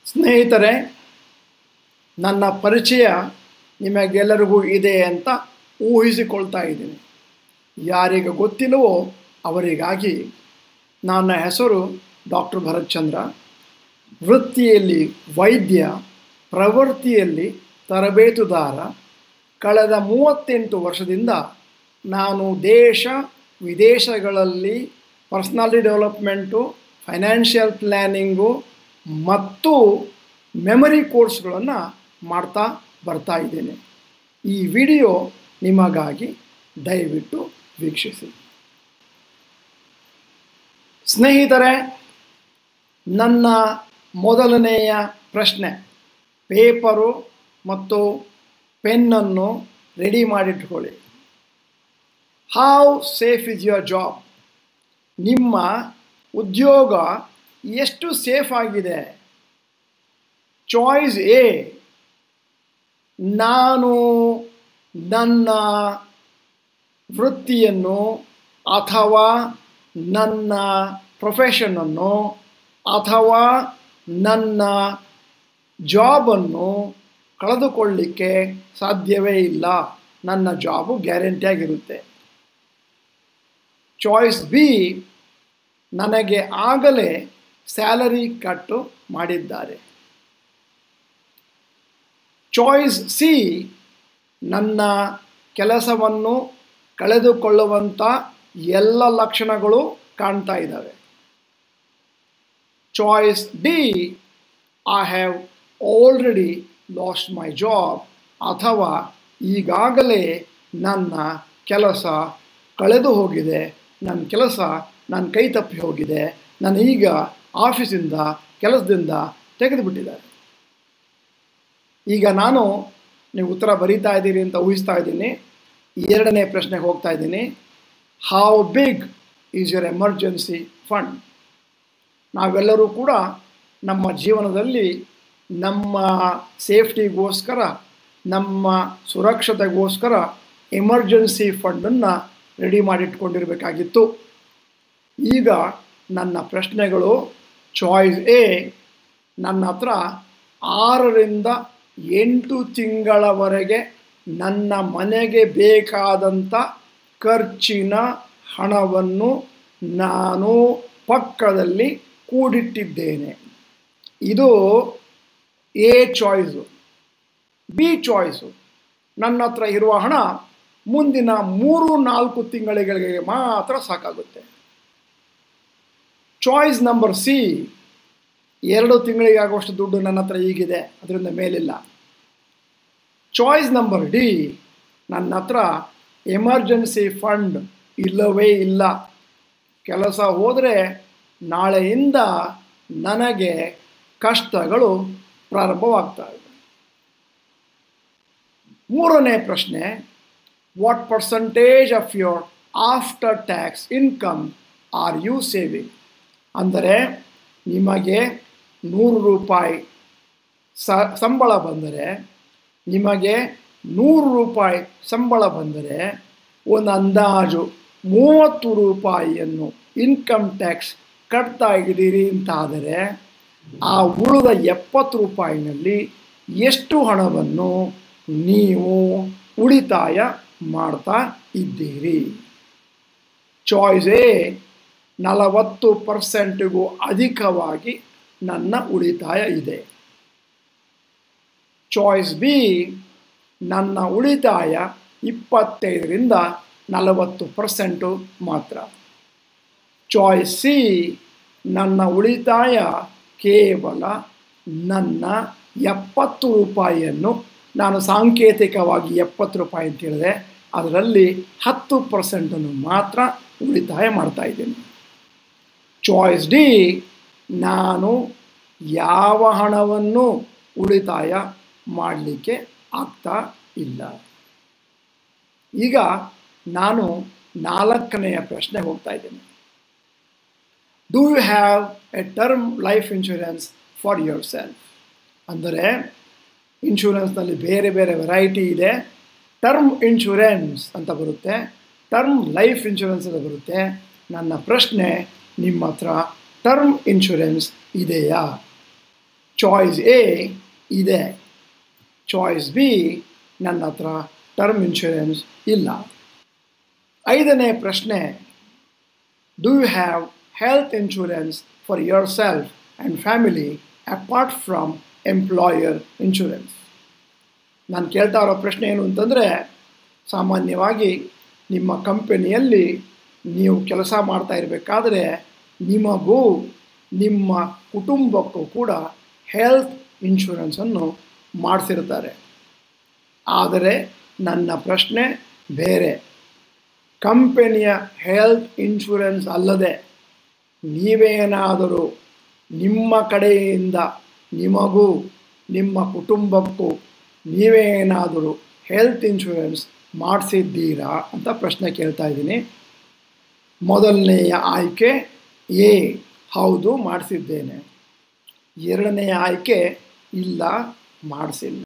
ಸ್ನೇಹಿತರೆ ನನ್ನ ಪರಿಚಯ ನಿಮಗೆಲ್ಲರಿಗೂ ಇದೆ ಅಂತ ಊಹಿಸಿಕೊಳ್ತಾ ಇದ್ದೀನಿ ಯಾರಿಗೆ ಗೊತ್ತಿಲ್ಲವೋ ಅವರಿಗಾಗಿ ನನ್ನ ಹೆಸರು ಡಾಕ್ಟರ್ ಭರತ್ಚಂದ್ರ ವೃತ್ತಿಯಲ್ಲಿ ವೈದ್ಯ ಪ್ರವೃತ್ತಿಯಲ್ಲಿ ತರಬೇತುದಾರ ಕಳೆದ ಮೂವತ್ತೆಂಟು ವರ್ಷದಿಂದ ನಾನು ದೇಶ ವಿದೇಶಗಳಲ್ಲಿ ಪರ್ಸ್ನಾಲಿಟಿ ಡೆವಲಪ್ಮೆಂಟು ಫೈನಾನ್ಷಿಯಲ್ ಪ್ಲ್ಯಾನಿಂಗು ಮತ್ತು ಮೆಮರಿ ಕೋರ್ಸ್ಗಳನ್ನು ಮಾಡ್ತಾ ಬರ್ತಾ ಇದ್ದೇನೆ ಈ ವಿಡಿಯೋ ನಿಮಗಾಗಿ ದಯವಿಟ್ಟು ವೀಕ್ಷಿಸಿ ಸ್ನೇಹಿತರೆ ನನ್ನ ಮೊದಲನೆಯ ಪ್ರಶ್ನೆ ಪೇಪರು ಮತ್ತು ಪೆನ್ನನ್ನು ರೆಡಿ ಮಾಡಿಟ್ಕೊಳ್ಳಿ how safe is your job ನಿಮ್ಮ ಉದ್ಯೋಗ ಎಷ್ಟು ಸೇಫ್ ಆಗಿದೆ ಚಾಯ್ಸ್ ಎ ನಾನು ನನ್ನ ವೃತ್ತಿಯನ್ನು ಅಥವಾ ನನ್ನ ಪ್ರೊಫೆಷನನ್ನು ಅಥವಾ ನನ್ನ ಜಾಬನ್ನು ಕಳೆದುಕೊಳ್ಳಿಕ್ಕೆ ಸಾಧ್ಯವೇ ಇಲ್ಲ ನನ್ನ ಜಾಬು ಗ್ಯಾರಂಟಿಯಾಗಿರುತ್ತೆ ಚಾಯ್ಸ್ ಬಿ ನನಗೆ ಆಗಲೇ ಸ್ಯಾಲರಿ ಕಟ್ಟು ಮಾಡಿದ್ದಾರೆ ಚಾಯ್ಸ್ ಸಿ ನನ್ನ ಕೆಲಸವನ್ನು ಕಳೆದುಕೊಳ್ಳುವಂಥ ಎಲ್ಲ ಲಕ್ಷಣಗಳು ಕಾಣ್ತಾ ಇದ್ದಾವೆ choice D I have already lost my job ಅಥವಾ ಈಗಾಗಲೇ ನನ್ನ ಕೆಲಸ ಕಳೆದು ಹೋಗಿದೆ ನನ್ನ ಕೆಲಸ ನನ್ನ ಕೈ ತಪ್ಪಿ ಹೋಗಿದೆ ನಾನು ಈಗ ಆಫೀಸಿಂದ ಕೆಲಸದಿಂದ ತೆಗೆದುಬಿಟ್ಟಿದ್ದಾರೆ ಈಗ ನಾನು ನೀವು ಉತ್ತರ ಬರೀತಾ ಇದ್ದೀರಿ ಅಂತ ಊಹಿಸ್ತಾ ಇದ್ದೀನಿ ಎರಡನೇ ಪ್ರಶ್ನೆಗೆ ಹೋಗ್ತಾ ಇದ್ದೀನಿ how big is your emergency fund ನಾವೆಲ್ಲರೂ ಕೂಡ ನಮ್ಮ ಜೀವನದಲ್ಲಿ ನಮ್ಮ ಸೇಫ್ಟಿಗೋಸ್ಕರ ನಮ್ಮ ಸುರಕ್ಷತೆಗೋಸ್ಕರ ಎಮರ್ಜೆನ್ಸಿ ಫಂಡನ್ನು ರೆಡಿ ಮಾಡಿಟ್ಕೊಂಡಿರಬೇಕಾಗಿತ್ತು ಈಗ ನನ್ನ ಪ್ರಶ್ನೆಗಳು ಚಾಯ್ಸ್ ಎ ನನ್ನ ಹತ್ರ ಆರರಿಂದ ಎಂಟು ತಿಂಗಳವರೆಗೆ ನನ್ನ ಮನೆಗೆ ಬೇಕಾದಂಥ ಖರ್ಚಿನ ಹಣವನ್ನು ನಾನು ಪಕ್ಕದಲ್ಲಿ ಕೂಡಿಟ್ಟಿದ್ದೇನೆ ಇದು ಎ ಚಾಯ್ಸು ಬಿ ಚಾಯ್ಸು ನನ್ನ ಹತ್ರ ಇರುವ ಹಣ ಮುಂದಿನ ಮೂರು ನಾಲ್ಕು ತಿಂಗಳಿಗೆ ಮಾತ್ರ ಸಾಕಾಗುತ್ತೆ ಚಾಯ್ಸ್ ನಂಬರ್ ಸಿ ಎರಡು ತಿಂಗಳಿಗೆ ಆಗುವಷ್ಟು ದುಡ್ಡು ನನ್ನ ಹತ್ರ ಈಗಿದೆ ಅದರಿಂದ ಮೇಲಿಲ್ಲ ಚಾಯ್ಸ್ ನಂಬರ್ ಡಿ ನನ್ನ ಹತ್ರ ಎಮರ್ಜೆನ್ಸಿ ಫಂಡ್ ಇಲ್ಲವೇ ಇಲ್ಲ ಕೆಲಸ ಹೋದರೆ ನಾಳೆಯಿಂದ ನನಗೆ ಕಷ್ಟಗಳು ಪ್ರಾರಂಭವಾಗ್ತವೆ ಮೂರನೇ ಪ್ರಶ್ನೆ what percentage of your after tax income are you saving ಅಂದರೆ ನಿಮಗೆ ನೂರು ರೂಪಾಯಿ ಸ ಸಂಬಳ ಬಂದರೆ ನಿಮಗೆ ನೂರು ರೂಪಾಯಿ ಸಂಬಳ ಬಂದರೆ ಒಂದು ಅಂದಾಜು ಮೂವತ್ತು ರೂಪಾಯಿಯನ್ನು ಇನ್ಕಮ್ ಟ್ಯಾಕ್ಸ್ ಕಟ್ತಾ ಇದ್ದೀರಿ ಅಂತಾದರೆ ಆ ಉಳಿದ ಎಪ್ಪತ್ತು ರೂಪಾಯಿನಲ್ಲಿ ಎಷ್ಟು ಹಣವನ್ನು ನೀವು ಉಳಿತಾಯ ಮಾಡ್ತಾ ಇದ್ದೀರಿ ಚಾಯ್ಸ್ ಎ ನಲವತ್ತು ಪರ್ಸೆಂಟಿಗೂ ಅಧಿಕವಾಗಿ ನನ್ನ ಉಳಿತಾಯ ಇದೆ ಚಾಯ್ಸ್ ಬಿ ನನ್ನ ಉಳಿತಾಯ ಇಪ್ಪತ್ತೈದರಿಂದ ನಲವತ್ತು ಪರ್ಸೆಂಟು ಮಾತ್ರ ಚಾಯ್ಸ್ ಸಿ ನನ್ನ ಉಳಿತಾಯ ಕೇವಲ ನನ್ನ ಎಪ್ಪತ್ತು ರೂಪಾಯಿಯನ್ನು ನಾನು ಸಾಂಕೇತಿಕವಾಗಿ ಎಪ್ಪತ್ತು ರೂಪಾಯಿ ಅಂತ ಹೇಳಿದೆ ಅದರಲ್ಲಿ ಹತ್ತು ಪರ್ಸೆಂಟನ್ನು ಮಾತ್ರ ಉಳಿತಾಯ ಮಾಡ್ತಾ ಇದ್ದೀನಿ ಚಾಯ್ಸ್ ಡಿ ನಾನು ಯಾವ ಹಣವನ್ನು ಉಳಿತಾಯ ಮಾಡಲಿಕ್ಕೆ ಆಗ್ತಾ ಇಲ್ಲ ಈಗ ನಾನು ನಾಲ್ಕನೆಯ ಪ್ರಶ್ನೆ ಹೋಗ್ತಾ ಇದ್ದೇನೆ do you have a term life insurance for yourself ಅಂದರೆ ಇನ್ಶೂರೆನ್ಸ್ನಲ್ಲಿ ಬೇರೆ ಬೇರೆ ವೆರೈಟಿ ಇದೆ ಟರ್ಮ್ ಇನ್ಶೂರೆನ್ಸ್ ಅಂತ ಬರುತ್ತೆ ಟರ್ಮ್ ಲೈಫ್ ಇನ್ಶೂರೆನ್ಸ್ ಅಂತ ಬರುತ್ತೆ ನನ್ನ ಪ್ರಶ್ನೆ ನಿಮ್ಮ ಹತ್ರ ಟರ್ಮ್ ಇನ್ಶೂರೆನ್ಸ್ ಇದೆಯಾ ಚಾಯ್ಸ್ ಎ ಇದೆ ಚಾಯ್ಸ್ ಬಿ ನನ್ನ ಹತ್ರ ಟರ್ಮ್ ಇನ್ಶೂರೆನ್ಸ್ ಇಲ್ಲ ಐದನೇ ಪ್ರಶ್ನೆ do you have health insurance for yourself and family apart from employer insurance ನಾನು ಕೇಳ್ತಾ ಇರೋ ಪ್ರಶ್ನೆ ಏನು ಅಂತಂದರೆ ಸಾಮಾನ್ಯವಾಗಿ ನಿಮ್ಮ ಕಂಪನಿಯಲ್ಲಿ ನೀವು ಕೆಲಸ ಮಾಡ್ತಾ ಇರಬೇಕಾದ್ರೆ ನಿಮಗೂ ನಿಮ್ಮ ಕುಟುಂಬಕ್ಕೂ ಕೂಡ ಹೆಲ್ತ್ ಇನ್ಶೂರೆನ್ಸನ್ನು ಮಾಡಿಸಿರ್ತಾರೆ ಆದರೆ ನನ್ನ ಪ್ರಶ್ನೆ ಬೇರೆ ಕಂಪನಿಯ ಹೆಲ್ತ್ ಇನ್ಶೂರೆನ್ಸ್ ಅಲ್ಲದೆ ನೀವೇನಾದರೂ ನಿಮ್ಮ ಕಡೆಯಿಂದ ನಿಮಗೂ ನಿಮ್ಮ ಕುಟುಂಬಕ್ಕೂ ನೀವೇನಾದರೂ ಹೆಲ್ತ್ ಇನ್ಶೂರೆನ್ಸ್ ಮಾಡಿಸಿದ್ದೀರಾ ಅಂತ ಪ್ರಶ್ನೆ ಕೇಳ್ತಾ ಇದ್ದೀನಿ ಮೊದಲನೆಯ ಆಯ್ಕೆ ಎ ಹೌದು ಮಾಡಿಸಿದ್ದೇನೆ ಎರಡನೆಯ ಆಯ್ಕೆ ಇಲ್ಲ ಮಾಡಿಸಿಲ್ಲ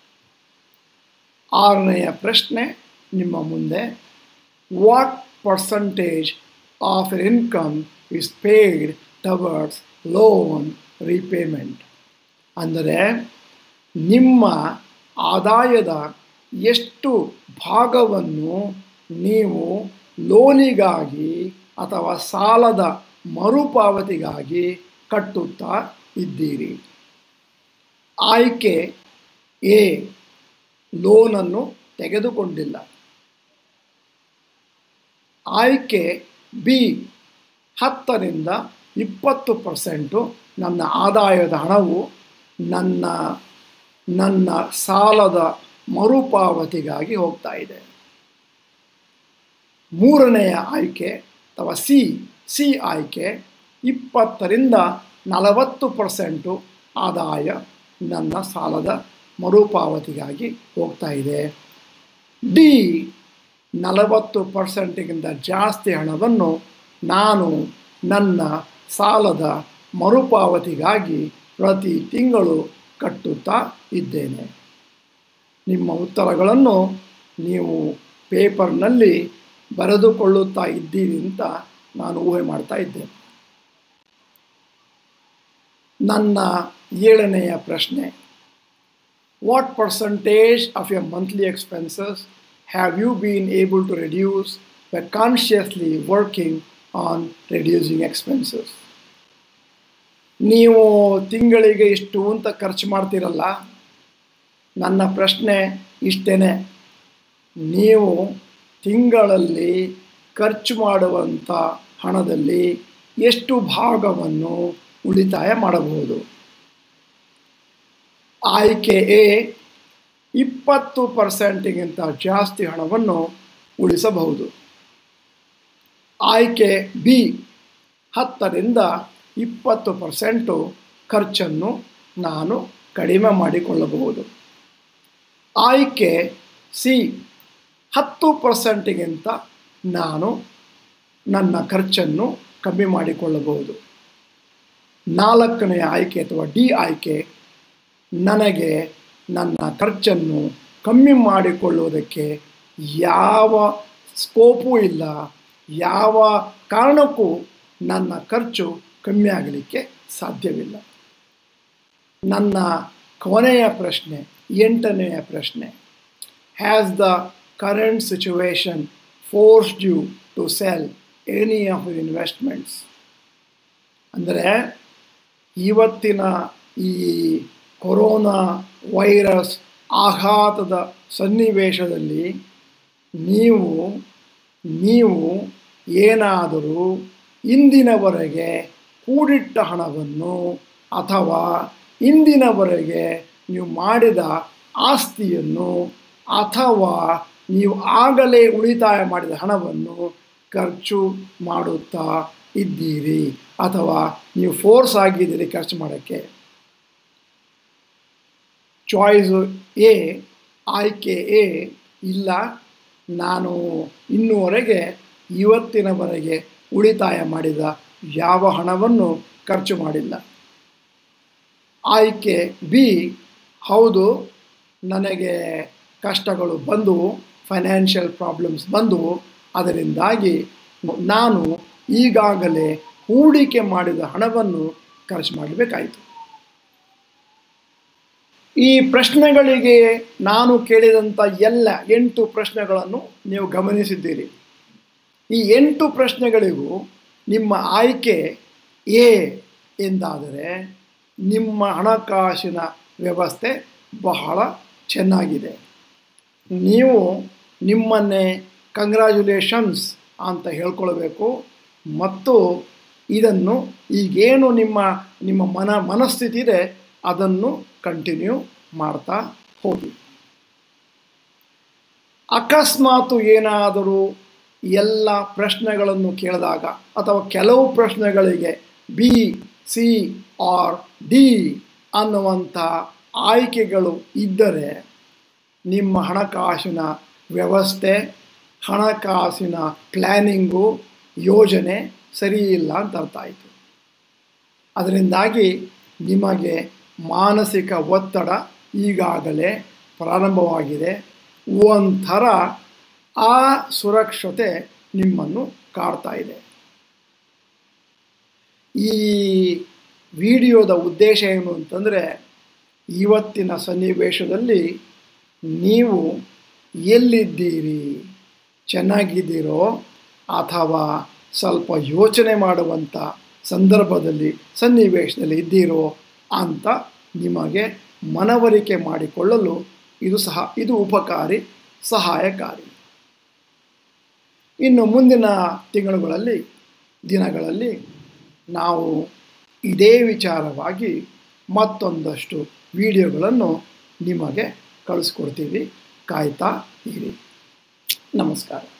ಆರನೆಯ ಪ್ರಶ್ನೆ ನಿಮ್ಮ ಮುಂದೆ what percentage of income is paid towards loan repayment ಅಂದರೆ ನಿಮ್ಮ ಆದಾಯದ ಎಷ್ಟು ಭಾಗವನ್ನು ನೀವು ಲೋನಿಗಾಗಿ ಅಥವಾ ಸಾಲದ ಮರುಪಾವತಿಗಾಗಿ ಕಟ್ಟುತ್ತಾ ಇದ್ದೀರಿ ಆಯ್ಕೆ ಎ ಲೋನನ್ನು ತೆಗೆದುಕೊಂಡಿಲ್ಲ ಆಯ್ಕೆ ಬಿ ಹತ್ತರಿಂದ ಇಪ್ಪತ್ತು ಪರ್ಸೆಂಟು ನನ್ನ ಆದಾಯದ ಹಣವು ನನ್ನ ನನ್ನ ಸಾಲದ ಮರುಪಾವತಿಗಾಗಿ ಹೋಗ್ತಾ ಇದೆ ಮೂರನೆಯ ಆಯ್ಕೆ ಅಥವಾ ಸಿ ಸಿ ಆಯ್ಕೆ ಇಪ್ಪತ್ತರಿಂದ ನಲವತ್ತು ಪರ್ಸೆಂಟು ಆದಾಯ ನನ್ನ ಸಾಲದ ಮರುಪಾವತಿಗಾಗಿ ಹೋಗ್ತಾ ಇದೆ ಡಿ ನಲವತ್ತು ಪರ್ಸೆಂಟಿಗಿಂತ ಜಾಸ್ತಿ ಹಣವನ್ನು ನಾನು ನನ್ನ ಸಾಲದ ಮರುಪಾವತಿಗಾಗಿ ಪ್ರತಿ ತಿಂಗಳು ಕಟ್ಟುತ್ತಾ ಇದ್ದೇನೆ ನಿಮ್ಮ ಉತ್ತರಗಳನ್ನು ನೀವು ಪೇಪರ್ನಲ್ಲಿ ಬರೆದುಕೊಳ್ಳುತ್ತಾ ಇದ್ದೀರಿ ಅಂತ ನಾನು ಊಹೆ ಮಾಡ್ತಾ ಇದ್ದೇನೆ ನನ್ನ ಏಳನೆಯ ಪ್ರಶ್ನೆ what percentage of your monthly expenses have you been able to reduce by consciously working on reducing expenses ನೀವು ತಿಂಗಳಿಗೆ ಇಷ್ಟು ಅಂತ ಖರ್ಚು ಮಾಡ್ತೀರಲ್ಲ ನನ್ನ ಪ್ರಶ್ನೆ ಇಷ್ಟೇ ನೀವು ತಿಂಗಳಲ್ಲಿ ಖರ್ಚು ಮಾಡುವಂಥ ಹಣದಲ್ಲಿ ಎಷ್ಟು ಭಾಗವನ್ನು ಉಳಿತಾಯ ಮಾಡಬಹುದು ಆಯ್ಕೆ ಎ ಇಪ್ಪತ್ತು ಪರ್ಸೆಂಟಿಗಿಂತ ಜಾಸ್ತಿ ಹಣವನ್ನು ಉಳಿಸಬಹುದು ಆಯ್ಕೆ ಬಿ ಹತ್ತರಿಂದ ಇಪ್ಪತ್ತು ಪರ್ಸೆಂಟು ಖರ್ಚನ್ನು ನಾನು ಕಡಿಮೆ ಮಾಡಿಕೊಳ್ಳಬಹುದು ಆಯ್ಕೆ ಸಿ ಹತ್ತು ಪರ್ಸೆಂಟಿಗಿಂತ ನಾನು ನನ್ನ ಖರ್ಚನ್ನು ಕಮ್ಮಿ ಮಾಡಿಕೊಳ್ಳಬಹುದು ನಾಲ್ಕನೆಯ ಆಯ್ಕೆ ಅಥವಾ ಡಿ ಆಯ್ಕೆ ನನಗೆ ನನ್ನ ಖರ್ಚನ್ನು ಕಮ್ಮಿ ಮಾಡಿಕೊಳ್ಳುವುದಕ್ಕೆ ಯಾವ ಸ್ಕೋಪು ಇಲ್ಲ ಯಾವ ಕಾರಣಕ್ಕೂ ನನ್ನ ಖರ್ಚು ಕಮ್ಮಿ ಆಗಲಿಕ್ಕೆ ಸಾಧ್ಯವಿಲ್ಲ ನನ್ನ ಕೊನೆಯ ಪ್ರಶ್ನೆ ಎಂಟನೆಯ ಪ್ರಶ್ನೆ has the current situation forced you to sell any of your investments ಅಂದರೆ ಇವತ್ತಿನ ಈ ಕೊರೋನಾ ವೈರಸ್ ಆಘಾತದ ಸನ್ನಿವೇಶದಲ್ಲಿ ನೀವು ನೀವು ಏನಾದರೂ ಇಂದಿನವರೆಗೆ ಕೂಡಿಟ್ಟ ಹಣವನ್ನು ಅಥವಾ ಇಂದಿನವರೆಗೆ ನೀವು ಮಾಡಿದ ಆಸ್ತಿಯನ್ನು ಅಥವಾ ನೀವು ಆಗಲೇ ಉಳಿತಾಯ ಮಾಡಿದ ಹಣವನ್ನು ಖರ್ಚು ಮಾಡುತ್ತಾ ಇದ್ದೀರಿ ಅಥವಾ ನೀವು ಫೋರ್ಸ್ ಆಗಿದ್ದೀರಿ ಖರ್ಚು ಮಾಡೋಕ್ಕೆ ಚಾಯ್ಸು ಎ ಆಯ್ಕೆ ಎ ಇಲ್ಲ ನಾನು ಇನ್ನೂವರೆಗೆ ಇವತ್ತಿನವರೆಗೆ ಉಳಿತಾಯ ಮಾಡಿದ ಯಾವ ಹಣವನ್ನು ಖರ್ಚು ಮಾಡಿಲ್ಲ ಆಯ್ಕೆ ಬಿ ಹೌದು ನನಗೆ ಕಷ್ಟಗಳು ಬಂದವು ಫೈನಾನ್ಷಿಯಲ್ ಪ್ರಾಬ್ಲಮ್ಸ್ ಬಂದವು ಅದರಿಂದಾಗಿ ನಾನು ಈಗಾಗಲೇ ಹೂಡಿಕೆ ಮಾಡಿದ ಹಣವನ್ನು ಖರ್ಚು ಮಾಡಬೇಕಾಯಿತು ಈ ಪ್ರಶ್ನೆಗಳಿಗೆ ನಾನು ಕೇಳಿದಂಥ ಎಲ್ಲ ಎಂಟು ಪ್ರಶ್ನೆಗಳನ್ನು ನೀವು ಗಮನಿಸಿದ್ದೀರಿ ಈ ಎಂಟು ಪ್ರಶ್ನೆಗಳಿಗೂ ನಿಮ್ಮ ಆಯ್ಕೆ ಎ ಎಂದಾದರೆ ನಿಮ್ಮ ಹಣಕಾಸಿನ ವ್ಯವಸ್ಥೆ ಬಹಳ ಚೆನ್ನಾಗಿದೆ ನೀವು ನಿಮ್ಮನ್ನೇ ಕಂಗ್ರ್ಯಾಚುಲೇಷನ್ಸ್ ಅಂತ ಹೇಳ್ಕೊಳ್ಬೇಕು ಮತ್ತು ಇದನ್ನು ಈಗೇನು ನಿಮ್ಮ ನಿಮ್ಮ ಮನ ಮನಸ್ಥಿತಿ ಇದೆ ಅದನ್ನು ಕಂಟಿನ್ಯೂ ಮಾಡ್ತಾ ಹೋಗಿ ಅಕಸ್ಮಾತು ಏನಾದರೂ ಎಲ್ಲ ಪ್ರಶ್ನೆಗಳನ್ನು ಕೇಳಿದಾಗ ಅಥವಾ ಕೆಲವು ಪ್ರಶ್ನೆಗಳಿಗೆ ಬಿ ಸಿ ಆರ್ ಡಿ ಅನ್ನುವಂಥ ಆಯ್ಕೆಗಳು ಇದ್ದರೆ ನಿಮ್ಮ ಹಣಕಾಸಿನ ವ್ಯವಸ್ಥೆ ಹಣಕಾಸಿನ ಪ್ಲ್ಯಾನಿಂಗು ಯೋಜನೆ ಸರಿಯಿಲ್ಲ ಅಂತ ಅರ್ಥ ಆಯಿತು ಅದರಿಂದಾಗಿ ನಿಮಗೆ ಮಾನಸಿಕ ಒತ್ತಡ ಈಗಾಗಲೇ ಪ್ರಾರಂಭವಾಗಿದೆ ಒಂಥರ ಆ ಸುರಕ್ಷತೆ ನಿಮ್ಮನ್ನು ಕಾಡ್ತಾ ಇದೆ ಈ ವಿಡಿಯೋದ ಉದ್ದೇಶ ಏನು ಅಂತಂದರೆ ಇವತ್ತಿನ ಸನ್ನಿವೇಶದಲ್ಲಿ ನೀವು ಎಲ್ಲಿದ್ದೀರಿ ಚೆನ್ನಾಗಿದ್ದೀರೋ ಅಥವಾ ಸ್ವಲ್ಪ ಯೋಚನೆ ಮಾಡುವಂಥ ಸಂದರ್ಭದಲ್ಲಿ ಸನ್ನಿವೇಶದಲ್ಲಿ ಇದ್ದೀರೋ ಅಂತ ನಿಮಗೆ ಮನವರಿಕೆ ಮಾಡಿಕೊಳ್ಳಲು ಇದು ಸಹ ಇದು ಉಪಕಾರಿ ಸಹಾಯಕಾರಿ ಇನ್ನು ಮುಂದಿನ ತಿಂಗಳುಗಳಲ್ಲಿ ದಿನಗಳಲ್ಲಿ ನಾವು ಇದೇ ವಿಚಾರವಾಗಿ ಮತ್ತೊಂದಷ್ಟು ವಿಡಿಯೋಗಳನ್ನು ನಿಮಗೆ ಕಳಿಸ್ಕೊಡ್ತೀವಿ ಕಾಯ್ತಾ ಇರಿ ನಮಸ್ಕಾರ